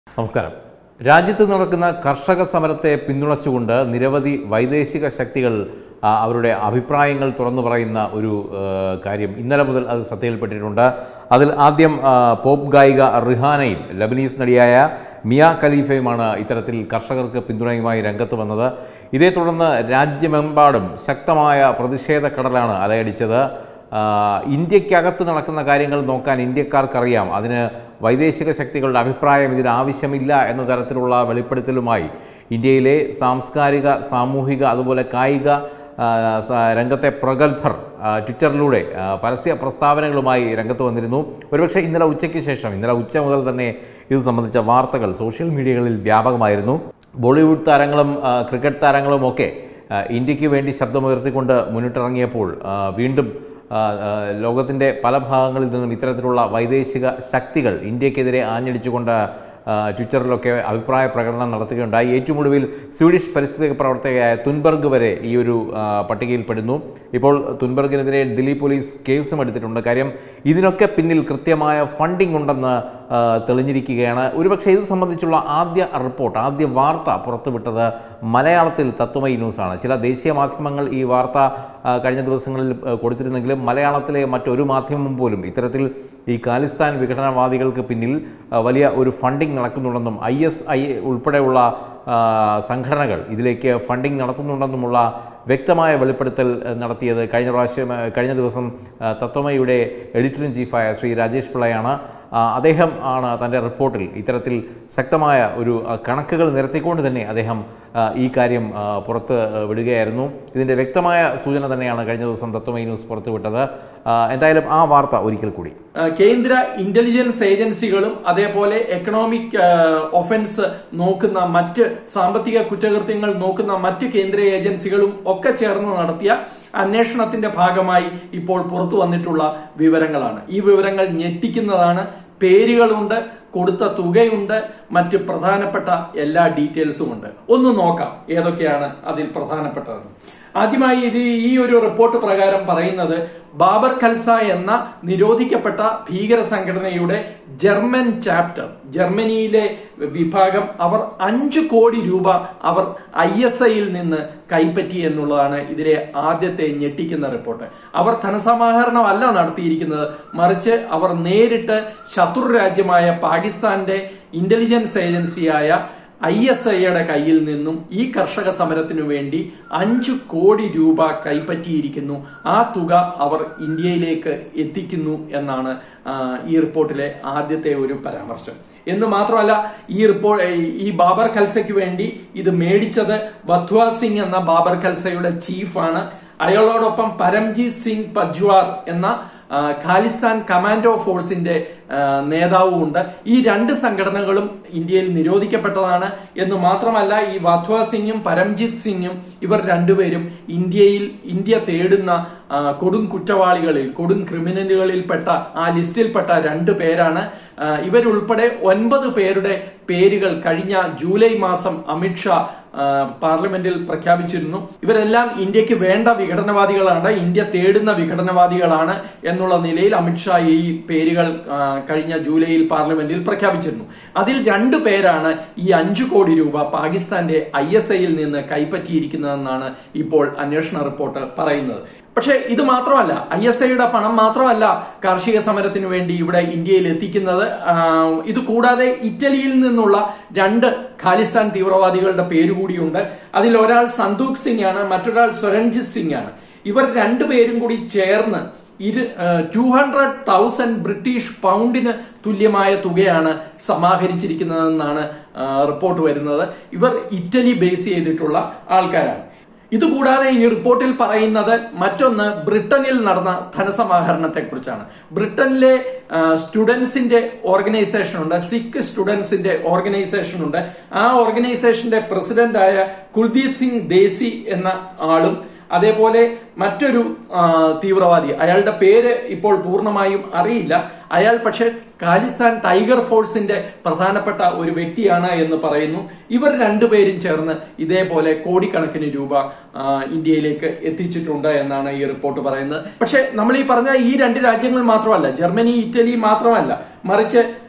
നമസ്കാരം രാജ്യത്ത് നടക്കുന്ന കർഷക സമരത്തെ പിന്തുണച്ചുകൊണ്ട് നിരവധി വൈദേശിക ശക്തികൾ ആ, അവരുടെ അഭിപ്രായങ്ങൾ തുറന്നു പറയുന്ന ഒരു ആ, കാര്യം ഇന്നലെ മുതൽ അത് ശ്രദ്ധയിൽപ്പെട്ടിട്ടുണ്ട് അതിൽ ആദ്യം ആ, പോപ്പ് ഗായിക റിഹാനയും ലബനീസ് നടിയായ മിയ ഖലീഫയുമാണ് ഇത്തരത്തിൽ കർഷകർക്ക് പിന്തുണയുമായി രംഗത്ത് വന്നത് ഇതേ തുടർന്ന് രാജ്യമെമ്പാടും ശക്തമായ പ്രതിഷേധ കടലാണ് അലയടിച്ചത് ആ, ഇന്ത്യക്കകത്ത് നടക്കുന്ന കാര്യങ്ങൾ നോക്കാൻ ഇന്ത്യക്കാർക്കറിയാം അതിന് വൈദേശിക ശക്തികളുടെ അഭിപ്രായം ഇതിന് ആവശ്യമില്ല എന്ന തരത്തിലുള്ള വെളിപ്പെടുത്തലുമായി ഇന്ത്യയിലെ സാംസ്കാരിക സാമൂഹിക അതുപോലെ കായിക ആ, സ- രംഗത്തെ പ്രഗത്ഭർ ആ, ട്വിറ്ററിലൂടെ ആ, പരസ്യ പ്രസ്താവനകളുമായി രംഗത്ത് വന്നിരുന്നു ഒരുപക്ഷെ ഇന്നലെ ഉച്ചയ്ക്ക് ശേഷം ഇന്നലെ ഉച്ച മുതൽ തന്നെ ഇത് സംബന്ധിച്ച വാർത്തകൾ സോഷ്യൽ മീഡിയകളിൽ വ്യാപകമായിരുന്നു ബോളിവുഡ് താരങ്ങളും ആ, ക്രിക്കറ്റ് താരങ്ങളും ഒക്കെ ആ, ഇന്ത്യക്ക് വേണ്ടി ശബ്ദമുയർത്തിക്കൊണ്ട് മുന്നിട്ടിറങ്ങിയപ്പോൾ ആ, വീണ്ടും ആ, ആ, ലോകത്തിൻ്റെ പല ഭാഗങ്ങളിൽ നിന്നും ഇത്തരത്തിലുള്ള വൈദേശിക ശക്തികൾ ഇന്ത്യക്കെതിരെ ആഞ്ഞടിച്ചുകൊണ്ട് ആ, ട്വിറ്ററിലൊക്കെ അഭിപ്രായ പ്രകടനം നടത്തുകയുണ്ടായി ഏറ്റവും ഒടുവിൽ സ്വീഡിഷ് പരിസ്ഥിതി പ്രവർത്തകയായ തുൻബർഗ് വരെ ഈ ഒരു ആ, പട്ടികയിൽ പെടുന്നു ഇപ്പോൾ തുൻബർഗിനെതിരെ ദില്ലി പോലീസ് കേസും എടുത്തിട്ടുണ്ട് കാര്യം ഇതിനൊക്കെ പിന്നിൽ കൃത്യമായ ഫണ്ടിംഗ് ഉണ്ടെന്ന് ആ, തെളിഞ്ഞിരിക്കുകയാണ് ഒരുപക്ഷെ ഇത് സംബന്ധിച്ചുള്ള ആദ്യ റിപ്പോർട്ട് ആദ്യ വാർത്ത പുറത്തുവിട്ടത് മലയാളത്തിൽ തത്വമയി ന്യൂസാണ് ചില ദേശീയ മാധ്യമങ്ങൾ ഈ വാർത്ത ആ, കഴിഞ്ഞ ദിവസങ്ങളിൽ ആ, കൊടുത്തിരുന്നെങ്കിലും മലയാളത്തിലെ മറ്റൊരു മാധ്യമം പോലും ഇത്തരത്തിൽ ഈ ഖാലിസ്ഥാൻ വിഘടനവാദികൾക്ക് പിന്നിൽ ആ, വലിയ ഒരു ഫണ്ടിംഗ് നടക്കുന്നുണ്ടെന്നും ഐ എസ് ഐ ഉൾപ്പെടെയുള്ള ആ, സംഘടനകൾ ഇതിലേക്ക് ഫണ്ടിംഗ് നടത്തുന്നുണ്ടെന്നുമുള്ള വ്യക്തമായ വെളിപ്പെടുത്തൽ ആ, നടത്തിയത് കഴിഞ്ഞ പ്രാവശ്യം ആ, കഴിഞ്ഞ ദിവസം ആ, തത്വമയുടെ എഡിറ്റർ ഇൻ ചീഫായ ശ്രീ രാജേഷ് പിള്ളയാണ് ആ, അദ്ദേഹം ആണ് തൻ്റെ റിപ്പോർട്ടിൽ ഇത്തരത്തിൽ ശക്തമായ ഒരു ആ, കണക്കുകൾ നിരത്തിക്കൊണ്ട് തന്നെ അദ്ദേഹം ആ, ഈ കാര്യം ആ, പുറത്ത് ആ, വിടുകയായിരുന്നു ഇതിൻ്റെ വ്യക്തമായ സൂചന തന്നെയാണ് കഴിഞ്ഞ ദിവസം തത്വമൈ ന്യൂസ് പുറത്തുവിട്ടത് ആ, എന്തായാലും ആ വാർത്ത ഒരിക്കൽ കൂടി ആ, കേന്ദ്ര ഇന്റലിജൻസ് ഏജൻസികളും അതേപോലെ എക്കണോമിക് ആ, ഒഫൻസ് നോക്കുന്ന മറ്റ് സാമ്പത്തിക കുറ്റകൃത്യങ്ങൾ നോക്കുന്ന മറ്റ് കേന്ദ്ര ഏജൻസികളും ഒക്കെ ചേർന്ന് നടത്തിയ അന്വേഷണത്തിന്റെ ഭാഗമായി ഇപ്പോൾ പുറത്തു വന്നിട്ടുള്ള വിവരങ്ങളാണ് ഈ വിവരങ്ങൾ ഞെട്ടിക്കുന്നതാണ് പേരുകളുണ്ട് കൊടുത്ത തുകയുണ്ട് മറ്റ് പ്രധാനപ്പെട്ട എല്ലാ ഡീറ്റെയിൽസും ഉണ്ട് ഒന്ന് നോക്കാം ഏതൊക്കെയാണ് അതിൽ പ്രധാനപ്പെട്ടത് ആദ്യമായി ഇത് ഈ ഒരു റിപ്പോർട്ട് പ്രകാരം പറയുന്നത് ബാബർ ഖൽസ എന്ന നിരോധിക്കപ്പെട്ട ഭീകര സംഘടനയുടെ ജർമ്മൻ ചാപ്റ്റർ ജർമ്മനിയിലെ വിഭാഗം അവർ അഞ്ചു കോടി രൂപ അവർ ഐ എസ് ഐയിൽ നിന്ന് കൈപ്പറ്റി എന്നുള്ളതാണ് ഇതിലെ ആദ്യത്തെ ഞെട്ടിക്കുന്ന റിപ്പോർട്ട് അവർ ധനസമാഹരണമല്ല നടത്തിയിരിക്കുന്നത് മറിച്ച് അവർ നേരിട്ട് ശത്രു രാജ്യമായ പാകിസ്ഥാന്റെ ഇന്റലിജൻസ് ഏജൻസിയായ ഐ എസ് ഐയുടെ കയ്യിൽ നിന്നും ഈ കർഷക സമരത്തിനു വേണ്ടി അഞ്ചു കോടി രൂപ കൈപ്പറ്റിയിരിക്കുന്നു ആ തുക അവർ ഇന്ത്യയിലേക്ക് എത്തിക്കുന്നു എന്നാണ് ആ, ഈ റിപ്പോർട്ടിലെ ആദ്യത്തെ ഒരു പരാമർശം എന്ന് മാത്രമല്ല ഈ റിപ്പോർട്ട് ഈ ബാബർ ഖൽസയ്ക്ക് വേണ്ടി ഇത് മേടിച്ചത് വധ്വ സിംഗ് എന്ന ബാബർ ഖൽസയുടെ ചീഫാണ് അയാളോടൊപ്പം പരംജീത് സിംഗ് പജ്വാർ എന്ന ആ, ഖാലിസ്ഥാൻ കമാൻഡോ ഫോഴ്സിന്റെ ആ, നേതാവും ഉണ്ട് ഈ രണ്ട് സംഘടനകളും ഇന്ത്യയിൽ നിരോധിക്കപ്പെട്ടതാണ് എന്ന് മാത്രമല്ല ഈ വാധ്വ സിംഗും പരംജിത് സിംഗും ഇവർ രണ്ടുപേരും ഇന്ത്യയിൽ ഇന്ത്യ തേടുന്ന ആ, കൊടും കുറ്റവാളികളിൽ കൊടും ക്രിമിനലുകളിൽപ്പെട്ട ആ ലിസ്റ്റിൽപ്പെട്ട രണ്ടു പേരാണ് ആ, ഇവരുൾപ്പെടെ ഒൻപത് പേരുടെ പേരുകൾ കഴിഞ്ഞ ജൂലൈ മാസം അമിത്ഷാ ആ, പാർലമെന്റിൽ പ്രഖ്യാപിച്ചിരുന്നു ഇവരെല്ലാം ഇന്ത്യക്ക് വേണ്ട വിഘടനവാദികളാണ് ഇന്ത്യ തേടുന്ന വിഘടനവാദികളാണ് എന്നുള്ള നിലയിൽ അമിത്ഷാ ഈ പേരുകൾ ആ, കഴിഞ്ഞ ജൂലൈയിൽ പാർലമെന്റിൽ പ്രഖ്യാപിച്ചിരുന്നു അതിൽ രണ്ടു പേരാണ് ഈ അഞ്ചു കോടി രൂപ പാകിസ്ഥാന്റെ ഐ എസ് ഐയിൽ നിന്ന് കൈപ്പറ്റിയിരിക്കുന്നതെന്നാണ് ഇപ്പോൾ അന്വേഷണ റിപ്പോർട്ട് പറയുന്നത് പക്ഷേ ഇത് മാത്രമല്ല ഐ എസ് ഐയുടെ പണം മാത്രമല്ല കാർഷിക സമരത്തിന് വേണ്ടി ഇവിടെ ഇന്ത്യയിൽ എത്തിക്കുന്നത് ആ, ഇത് കൂടാതെ ഇറ്റലിയിൽ നിന്നുള്ള രണ്ട് ഖാലിസ്ഥാൻ തീവ്രവാദികളുടെ പേര് കൂടിയുണ്ട് അതിൽ ഒരാൾ സന്തൂഖ് സിംഗ് ആണ് മറ്റൊരാൾ സ്വരൺജിത് സിംഗ് ആണ് ഇവർ രണ്ടുപേരും കൂടി ചേർന്ന് ഇരു ടു ഹൺഡ്രഡ് തൗസൻഡ് ബ്രിട്ടീഷ് പൗണ്ടിന് തുല്യമായ തുകയാണ് സമാഹരിച്ചിരിക്കുന്നതെന്നാണ് ആ, റിപ്പോർട്ട് വരുന്നത് ഇവർ ഇറ്റലി ബേസ് ചെയ്തിട്ടുള്ള ആൾക്കാരാണ് ഇതുകൂടാതെ ഈ റിപ്പോർട്ടിൽ പറയുന്നത് മറ്റൊന്ന് ബ്രിട്ടനിൽ നടന്ന ധനസമാഹരണത്തെ കുറിച്ചാണ് ബ്രിട്ടനിലെ ആ, സ്റ്റുഡൻസിന്റെ ഓർഗനൈസേഷൻ ഉണ്ട് സിഖ് സ്റ്റുഡൻസിന്റെ ഓർഗനൈസേഷൻ ഉണ്ട് ആ ഓർഗനൈസേഷന്റെ പ്രസിഡന്റായ കുൽദീപ് സിംഗ് ദേശി എന്ന ആളും അതേപോലെ മറ്റൊരു ആ, തീവ്രവാദി അയാളുടെ പേര് ഇപ്പോൾ പൂർണ്ണമായും അറിയില്ല അയാൾ പക്ഷെ ഖാലിസ്ഥാൻ ടൈഗർ ഫോഴ്സിന്റെ പ്രധാനപ്പെട്ട ഒരു വ്യക്തിയാണ് എന്ന് പറയുന്നു ഇവർ രണ്ടുപേരും ചേർന്ന് ഇതേപോലെ കോടിക്കണക്കിന് രൂപ ആ, ഇന്ത്യയിലേക്ക് എത്തിച്ചിട്ടുണ്ട് എന്നാണ് ഈ റിപ്പോർട്ട് പറയുന്നത് പക്ഷെ നമ്മൾ ഈ പറഞ്ഞ ഈ രണ്ട് രാജ്യങ്ങൾ മാത്രമല്ല ജർമ്മനി ഇറ്റലി മാത്രമല്ല മറിച്ച്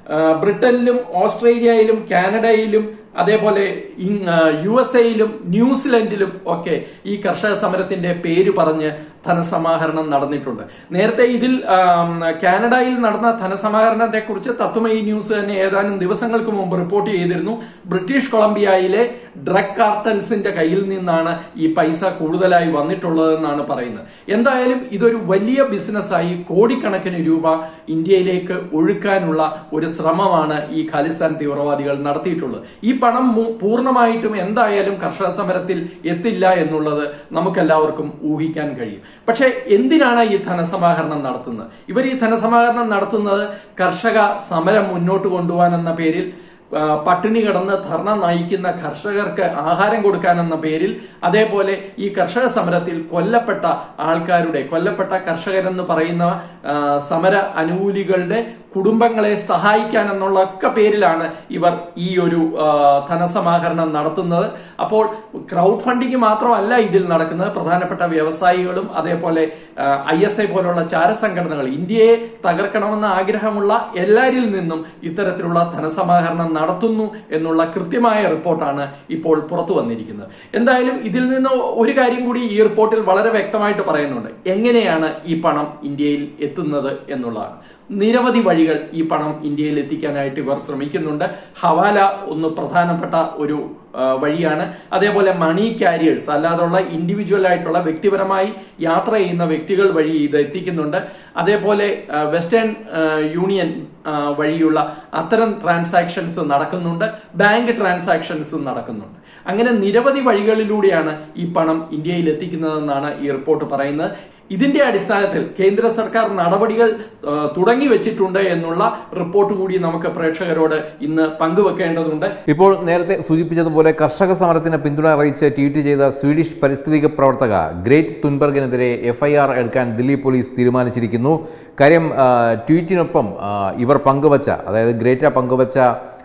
ആ, ബ്രിട്ടനിലും ഓസ്ട്രേലിയയിലും കാനഡയിലും അതേപോലെ ഇങ്- ആ, യു എസ് എയിലും ന്യൂസിലൻഡിലും ഒക്കെ ഈ കർഷക സമരത്തിന്റെ പേര് പറഞ്ഞ് ധനസമാഹരണം നടന്നിട്ടുണ്ട് നേരത്തെ ഇതിൽ ആം, കാനഡയിൽ നടന്ന ധനസമാഹരണത്തെ കുറിച്ച് തത്വമയി ന്യൂസ് തന്നെ ഏതാനും ദിവസങ്ങൾക്ക് മുമ്പ് റിപ്പോർട്ട് ചെയ്തിരുന്നു ബ്രിട്ടീഷ് കൊളംബിയയിലെ ഡ്രഗ് കാർട്ടൽസിന്റെ കയ്യിൽ നിന്നാണ് ഈ പൈസ കൂടുതലായി വന്നിട്ടുള്ളതെന്നാണ് പറയുന്നത് എന്തായാലും ഇതൊരു വലിയ ബിസിനസ്സായി കോടിക്കണക്കിന് രൂപ ഇന്ത്യയിലേക്ക് ഒഴുക്കാനുള്ള ഒരു ശ്രമമാണ് ഈ ഖാലിസ്ഥാൻ തീവ്രവാദികൾ നടത്തിയിട്ടുള്ളത് ഈ പണം മു- പൂർണ്ണമായിട്ടും എന്തായാലും കർഷക സമരത്തിൽ എത്തില്ല എന്നുള്ളത് നമുക്കെല്ലാവർക്കും ഊഹിക്കാൻ കഴിയും പക്ഷെ എന്തിനാണ് ഈ ധനസമാഹരണം നടത്തുന്നത് ഇവർ ഈ ധനസമാഹരണം നടത്തുന്നത് കർഷക സമരം മുന്നോട്ട് കൊണ്ടുപോകാൻ എന്ന പേരിൽ ആ, പട്ടിണി കിടന്ന് ധർണ നയിക്കുന്ന കർഷകർക്ക് ആഹാരം കൊടുക്കാനെന്ന പേരിൽ അതേപോലെ ഈ കർഷക സമരത്തിൽ കൊല്ലപ്പെട്ട ആൾക്കാരുടെ കൊല്ലപ്പെട്ട കർഷകരെന്ന് പറയുന്ന ആ, സമര അനുകൂലികളുടെ കുടുംബങ്ങളെ സഹായിക്കാൻ എന്നുള്ള ഒക്കെ പേരിലാണ് ഇവർ ഈ ഒരു ആ, ധനസമാഹരണം നടത്തുന്നത് അപ്പോൾ ക്രൗഡ് ഫണ്ടിങ് മാത്രമല്ല ഇതിൽ നടക്കുന്നത് പ്രധാനപ്പെട്ട വ്യവസായികളും അതേപോലെ ഐ എസ് ഐ പോലുള്ള ചാരസംഘടനകൾ ഇന്ത്യയെ തകർക്കണമെന്ന ആഗ്രഹമുള്ള എല്ലാരിൽ നിന്നും ഇത്തരത്തിലുള്ള ധനസമാഹരണം നടത്തുന്നു എന്നുള്ള കൃത്യമായ റിപ്പോർട്ടാണ് ഇപ്പോൾ പുറത്തു വന്നിരിക്കുന്നത് എന്തായാലും ഇതിൽ നിന്ന് ഒരു കാര്യം കൂടി ഈ റിപ്പോർട്ടിൽ വളരെ വ്യക്തമായിട്ട് പറയുന്നുണ്ട് എങ്ങനെയാണ് ഈ പണം ഇന്ത്യയിൽ എത്തുന്നത് എന്നുള്ളതാണ് നിരവധി വഴികൾ ഈ പണം ഇന്ത്യയിൽ എത്തിക്കാനായിട്ട് ഇവർ ശ്രമിക്കുന്നുണ്ട് ഹവാല ഒന്ന് പ്രധാനപ്പെട്ട ഒരു ആ, വഴിയാണ് അതേപോലെ മണി കാരിയേഴ്സ് അല്ലാതുള്ള ഇൻഡിവിജ്വൽ ആയിട്ടുള്ള വ്യക്തിപരമായി യാത്ര ചെയ്യുന്ന വ്യക്തികൾ വഴി ഇത് എത്തിക്കുന്നുണ്ട് അതേപോലെ ആ, വെസ്റ്റേൺ ആ, യൂണിയൻ ആ, വഴിയുള്ള അത്തരം ട്രാൻസാക്ഷൻസ് നടക്കുന്നുണ്ട് ബാങ്ക് ട്രാൻസാക്ഷൻസ് നടക്കുന്നുണ്ട് അങ്ങനെ നിരവധി വഴികളിലൂടെയാണ് ഈ പണം ഇന്ത്യയിൽ എത്തിക്കുന്നതെന്നാണ് ഈ റിപ്പോർട്ട് പറയുന്നത് ഇതിന്റെ അടിസ്ഥാനത്തിൽ കേന്ദ്ര സർക്കാർ നടപടികൾ ആ, തുടങ്ങി വെച്ചിട്ടുണ്ട് എന്നുള്ള റിപ്പോർട്ട് കൂടി നമുക്ക് പ്രേക്ഷകരോട് ഇന്ന് പങ്കുവെക്കേണ്ടതുണ്ട് ഇപ്പോൾ നേരത്തെ സൂചിപ്പിച്ചതുപോലെ കർഷക സമരത്തിന് പിന്തുണ അറിയിച്ച് ട്വീറ്റ് ചെയ്ത സ്വീഡിഷ് പരിസ്ഥിതി പ്രവർത്തക ഗ്രേറ്റ് തുൻബർഗിനെതിരെ എഫ്ഐആർ എടുക്കാൻ ദില്ലി പോലീസ് തീരുമാനിച്ചിരിക്കുന്നു കാര്യം ആ, ട്വീറ്റിനൊപ്പം ആ, ഇവർ പങ്കുവച്ച അതായത് ഗ്രേറ്റ പങ്കുവച്ച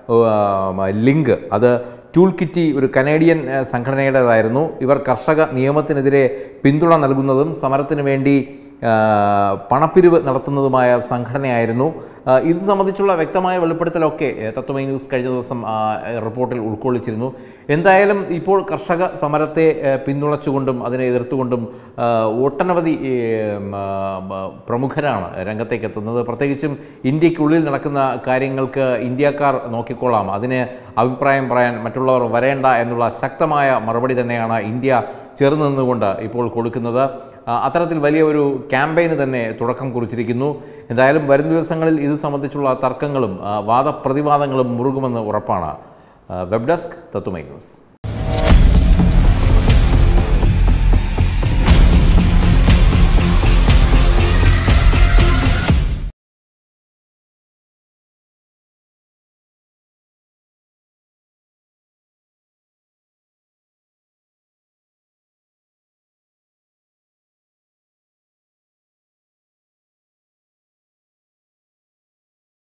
ആ, ലിങ്ക് അത് ടൂൾ കിറ്റി ഒരു കനേഡിയൻ ആ, സംഘടനയുടേതായിരുന്നു ഇവർ കർഷക നിയമത്തിനെതിരെ പിന്തുണ നൽകുന്നതും സമരത്തിന് വേണ്ടി ആ, പണപ്പിരിവ് നടത്തുന്നതുമായ സംഘടനയായിരുന്നു ആ, ഇത് സംബന്ധിച്ചുള്ള വ്യക്തമായ വെളിപ്പെടുത്തലൊക്കെ ഏ, തത്വമൈ ന്യൂസ് കഴിഞ്ഞ ദിവസം ആ, റിപ്പോർട്ടിൽ ഉൾക്കൊള്ളിച്ചിരുന്നു എന്തായാലും ഇപ്പോൾ കർഷക സമരത്തെ ഏ, പിന്തുണച്ചുകൊണ്ടും അതിനെ എതിർത്തുകൊണ്ടും ആ, ഒട്ടനവധി ഏ, ഉം, ആ, ബ- പ്രമുഖരാണ് രംഗത്തേക്ക് എത്തുന്നത് പ്രത്യേകിച്ചും ഇന്ത്യക്കുള്ളിൽ നടക്കുന്ന കാര്യങ്ങൾക്ക് ഇന്ത്യക്കാർ നോക്കിക്കൊള്ളാം അതിന് അഭിപ്രായം പറയാൻ മറ്റുള്ളവർ വരേണ്ട എന്നുള്ള ശക്തമായ മറുപടി തന്നെയാണ് ഇന്ത്യ ചേർന്ന് നിന്നുകൊണ്ട് ഇപ്പോൾ കൊടുക്കുന്നത് ആ, അത്തരത്തിൽ വലിയ ഒരു ക്യാമ്പയിന് തന്നെ തുടക്കം കുറിച്ചിരിക്കുന്നു എന്തായാലും വരും ദിവസങ്ങളിൽ ഇത് സംബന്ധിച്ചുള്ള തർക്കങ്ങളും ആ, വാദപ്രതിവാദങ്ങളും മുറുകുമെന്ന് ഉറപ്പാണ് ആ, വെബ് ഡെസ്ക് തത്തുമൈ ന്യൂസ്